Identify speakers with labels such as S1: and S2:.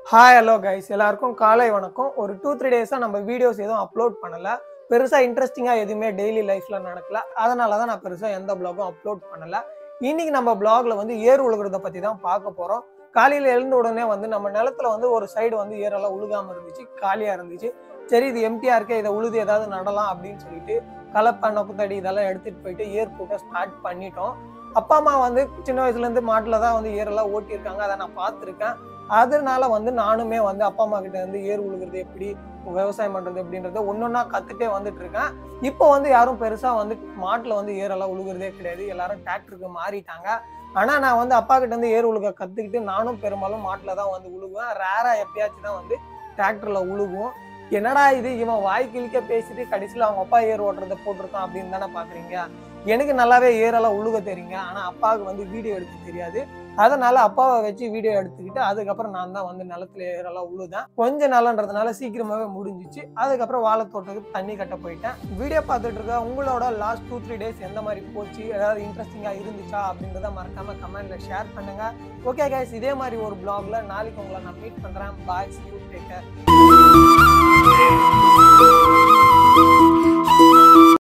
S1: hi hello guys எல்லாருக்கும் காலை வணக்கம் ஒரு டூ த்ரீ டேஸாக நம்ம வீடியோஸ் எதுவும் அப்லோட் பண்ணல பெருசாக இன்ட்ரெஸ்டிங்காக எதுவுமே டெய்லி லைஃப்பில் நடக்கல அதனால தான் நான் பெருசாக எந்த பிளாகும் அப்லோட் பண்ணல இன்னைக்கு நம்ம பிளாக்ல வந்து ஏர் உழுகிறத பற்றி தான் பார்க்க போகிறோம் காலையில் எழுந்த உடனே வந்து நம்ம நிலத்துல வந்து ஒரு சைடு வந்து ஏரெல்லாம் உழுகாமல் இருந்துச்சு காலியாக இருந்துச்சு சரி இது எம்டிஆர் இருக்கே இதை உழுது ஏதாவது நடலாம் அப்படின்னு சொல்லிட்டு கலப்பை நொப்பத்தடி இதெல்லாம் எடுத்துகிட்டு போயிட்டு ஏர் பூட்ட ஸ்டார்ட் பண்ணிட்டோம் அப்பா அம்மா வந்து சின்ன வயசுலேருந்து மாட்டில் தான் வந்து ஏரெல்லாம் ஓட்டியிருக்காங்க அதை நான் பார்த்துருக்கேன் அதனால வந்து நானுமே வந்து அப்பா அம்மா கிட்ட இருந்து ஏர் உழுகிறது எப்படி விவசாயம் பண்றது எப்படின்றத ஒன்னொன்னா கத்துட்டே வந்துட்டு இருக்கேன் இப்போ வந்து யாரும் பெருசா வந்து மாட்டுல வந்து ஏரெல்லாம் உழுகிறதே கிடையாது எல்லாரும் டிராக்டருக்கு மாறிட்டாங்க ஆனா நான் வந்து அப்பா கிட்ட இருந்து ஏர் உழுக கத்துக்கிட்டு நானும் பெரும்பாலும் மாட்டுல தான் வந்து உழுகுவேன் ரேரா எப்பயாச்சும் தான் வந்து டிராக்டர்ல உழுகுவோம் என்னடா இது இவன் வாய் கிழிக்க பேசிட்டு கடைசியில் அவங்க அப்பா ஏர் ஓட்டுறதை போட்டிருக்கான் அப்படின்னு தானே பாக்குறீங்க எனக்கு நல்லாவே ஏரெல்லாம் உழுக தெரியுங்க ஆனா அப்பாவுக்கு வந்து வீடியோ எடுக்க தெரியாது அதனால அப்பாவை வச்சு வீடியோ எடுத்துக்கிட்டு அதுக்கப்புறம் நான் தான் வந்து நிலத்துல ஏறெல்லாம் உழுதேன் கொஞ்ச நாளன்றதுனால சீக்கிரமாவே முடிஞ்சிச்சு அதுக்கப்புறம் வாழை தோட்டத்துக்கு தண்ணி கட்ட போயிட்டேன் வீடியோ பார்த்துட்டு இருக்க உங்களோட லாஸ்ட் டூ த்ரீ டேஸ் எந்த மாதிரி போச்சு ஏதாவது இன்ட்ரெஸ்டிங்காக இருந்துச்சா அப்படின்றத மறக்காம கமெண்ட்ல ஷேர் பண்ணுங்க ஓகே கைஸ் இதே மாதிரி ஒரு பிளாக்ல நாளைக்கு உங்களை நான் மீட் பண்றேன் பாய் யூ டேக்